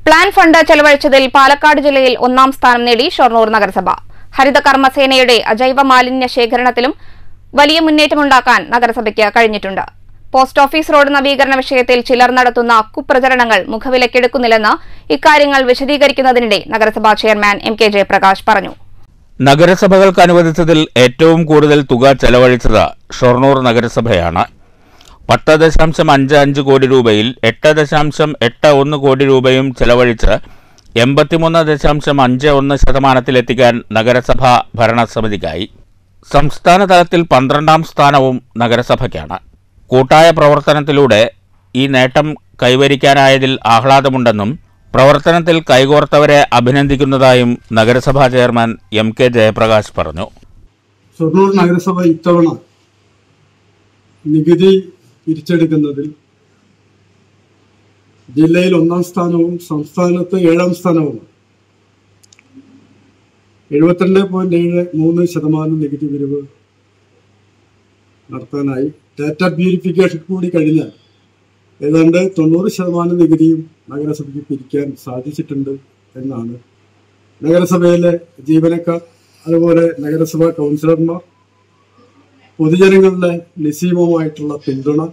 plan fund ചെലവഴിച്ചതിൽ Palakkad ജില്ലയിൽ ഒന്നാം സ്ഥാനം നേടി ഷൊർണൂർ നഗരസഭ ഹരിത കർമ്മസേനയുടെ അജൈവ മാലിന്യ ശേഖരണത്തിലും വലിയ മുന്നേറ്റമുണ്ടാക്കാൻ നഗരസഭയ്ക്ക് കഴിഞ്ഞിട്ടുണ്ട് പോസ്റ്റ് ഓഫീസ് റോഡ് നവീകരണ വിഷയത്തിൽ ചിലർ നടത്തുന്ന കുപ്രചരണങ്ങൾ മുഖവിലക്കെടുക്കുന്നില്ലെന്ന് ഇക്കാര്യങ്ങൾ വിശദീകരിക്കുന്നതിനിടെ നഗരസഭാ ചെയർമാൻ എം കെ ജയപ്രകാശ് പറഞ്ഞു നഗരസഭകൾക്ക് അനുവദിച്ചതിൽ ഏറ്റവും കൂടുതൽ തുക ചെലവഴിച്ചത് ഷൊർണൂർ നഗരസഭയാണ് പത്ത് ദശാംശം അഞ്ച് അഞ്ച് കോടി രൂപയിൽ എട്ട് ദശാംശം എട്ട് ഒന്ന് കോടി രൂപയും ചെലവഴിച്ച് എൺപത്തിമൂന്ന് ദശാംശം അഞ്ച് ഒന്ന് ശതമാനത്തിലെത്തിക്കാൻ നഗരസഭ ഭരണസമിതിക്കായി സംസ്ഥാന തലത്തിൽ പന്ത്രണ്ടാം സ്ഥാനവും നഗരസഭയ്ക്കാണ് കൂട്ടായ പ്രവർത്തനത്തിലൂടെ ഈ നേട്ടം കൈവരിക്കാനായതിൽ ആഹ്ലാദമുണ്ടെന്നും പ്രവർത്തനത്തിൽ കൈകോർത്തവരെ അഭിനന്ദിക്കുന്നതായും നഗരസഭാ ചെയർമാൻ എം കെ ജയപ്രകാശ് പറഞ്ഞു ഷൊർണൂർ നഗരസഭ ഇത്തവണ നികുതി പിരിച്ചെടുക്കുന്നതിൽ ജില്ലയിൽ ഒന്നാം സ്ഥാനവും സംസ്ഥാനത്ത് ഏഴാം സ്ഥാനവുമാണ് എഴുപത്തിരണ്ട് പോയിന്റ് ഏഴ് മൂന്ന് ശതമാനം നികുതി പിരിവ് നടത്താനായി ഡാറ്റ പ്യൂരിഫിക്കേഷൻ കൂടി കഴിഞ്ഞാൽ ഏതാണ്ട് തൊണ്ണൂറ് ശതമാനം നികുതിയും നഗരസഭയ്ക്ക് പിരിക്കാൻ സാധിച്ചിട്ടുണ്ട് എന്നാണ് നഗരസഭയിലെ ജീവനക്കാർ അതുപോലെ നഗരസഭാ കൗൺസിലർമാർ പൊതുജനങ്ങളുടെ നിസ്സീമമായിട്ടുള്ള പിന്തുണ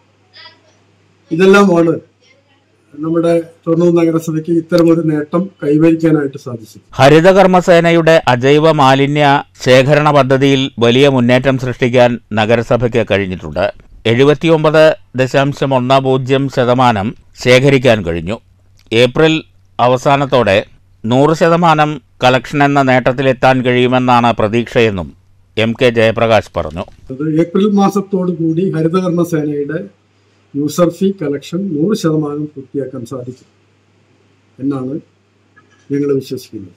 ഇതെല്ലാമാണ് നമ്മുടെ തൊണ്ണൂറ് നഗരസഭയ്ക്ക് ഇത്തരമൊരു നേട്ടം കൈവരിക്കാനായിട്ട് സാധിച്ചത് ഹരിതകർമ്മസേനയുടെ അജൈവ മാലിന്യ ശേഖരണ പദ്ധതിയിൽ വലിയ മുന്നേറ്റം സൃഷ്ടിക്കാൻ നഗരസഭയ്ക്ക് കഴിഞ്ഞിട്ടുണ്ട് എഴുപത്തിയൊമ്പത് ദശാംശം ഒന്ന് പൂജ്യം ശതമാനം ശേഖരിക്കാൻ കഴിഞ്ഞു ഏപ്രിൽ അവസാനത്തോടെ നൂറ് ശതമാനം കളക്ഷൻ എന്ന നേട്ടത്തിലെത്താൻ കഴിയുമെന്നാണ് പ്രതീക്ഷയെന്നും എം കെ ജയപ്രകാശ് പറഞ്ഞു അത് ഏപ്രിൽ മാസത്തോടു കൂടി ഹരിതകർമ്മ സേനയുടെ യൂസർ ഫീ കളക്ഷൻ നൂറ് ശതമാനം പൂർത്തിയാക്കാൻ സാധിക്കും എന്നാണ് ഞങ്ങൾ വിശ്വസിക്കുന്നത്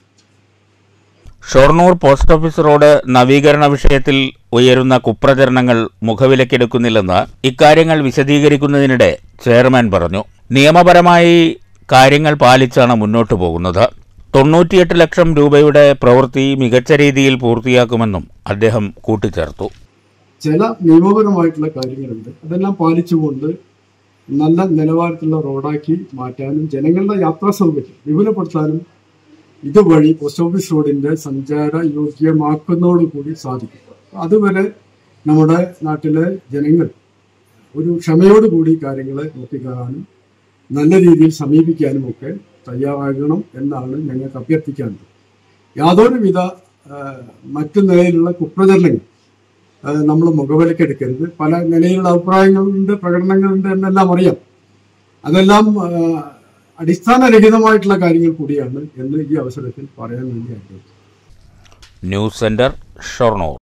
ഷൊർണൂർ പോസ്റ്റ് ഓഫീസ് റോഡ് നവീകരണ വിഷയത്തിൽ ഉയരുന്ന കുപ്രചരണങ്ങൾ മുഖവിലക്കെടുക്കുന്നില്ലെന്ന് ഇക്കാര്യങ്ങൾ വിശദീകരിക്കുന്നതിനിടെ ചെയർമാൻ പറഞ്ഞു നിയമപരമായി കാര്യങ്ങൾ പാലിച്ചാണ് മുന്നോട്ടു പോകുന്നത് തൊണ്ണൂറ്റിയെട്ട് ലക്ഷം രൂപയുടെ പ്രവൃത്തി മികച്ച രീതിയിൽ പൂർത്തിയാക്കുമെന്നും അദ്ദേഹം കൂട്ടിച്ചേർത്തു ചില നിയമപരമായിട്ടുള്ള കാര്യങ്ങളുണ്ട് അതെല്ലാം പാലിച്ചുകൊണ്ട് നല്ല നിലവാരത്തിലുള്ള റോഡാക്കി മാറ്റാനും ജനങ്ങളുടെ യാത്രാ സൗകര്യം വിപുലപ്പെടുത്താനും ഇതുവഴി പോസ്റ്റ് ഓഫീസ് റോഡിന്റെ സഞ്ചാര യോഗ്യമാക്കുന്നതോടുകൂടി സാധിക്കും അതുവരെ നമ്മുടെ നാട്ടിലെ ജനങ്ങൾ ഒരു ക്ഷമയോടുകൂടി കാര്യങ്ങളെ നോക്കിക്കാണാനും നല്ല രീതിയിൽ സമീപിക്കാനും ഒക്കെ തയ്യാറാകണം എന്നാണ് ഞങ്ങൾക്ക് അഭ്യർത്ഥിക്കാനുള്ളത് യാതൊരുവിധ ആ, മറ്റു നിലയിലുള്ള കുപ്രചരണങ്ങൾ നമ്മൾ മുഖവിലക്കെടുക്കരുത് പല നിലയിലുള്ള അഭിപ്രായങ്ങളുണ്ട് പ്രകടനങ്ങളുണ്ട് എന്നെല്ലാം അറിയാം അതെല്ലാം ആ, അടിസ്ഥാനരഹിതമായിട്ടുള്ള കാര്യങ്ങൾ കൂടിയാണ് എന്ന് ഈ അവസരത്തിൽ പറയാൻ വേണ്ടി ആഗ്രഹിക്കുന്നു ന്യൂസ് സെന്റർ ഷൊർണൂർ